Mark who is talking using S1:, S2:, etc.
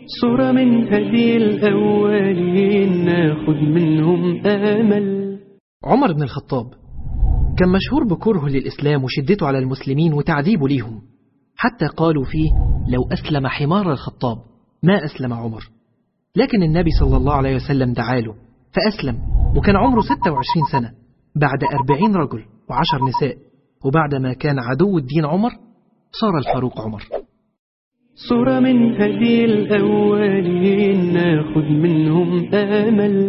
S1: صورة من هدي الأولين ناخد منهم آمل
S2: عمر بن الخطاب كان مشهور بكرهه للإسلام وشدته على المسلمين وتعذيبه ليهم حتى قالوا فيه لو أسلم حمار الخطاب ما أسلم عمر لكن النبي صلى الله عليه وسلم دعاله فأسلم وكان عمره 26 سنة بعد 40 رجل وعشر نساء وبعد ما كان عدو الدين عمر صار الفاروق عمر
S1: صورة من هدي الأولين ناخد منهم آمل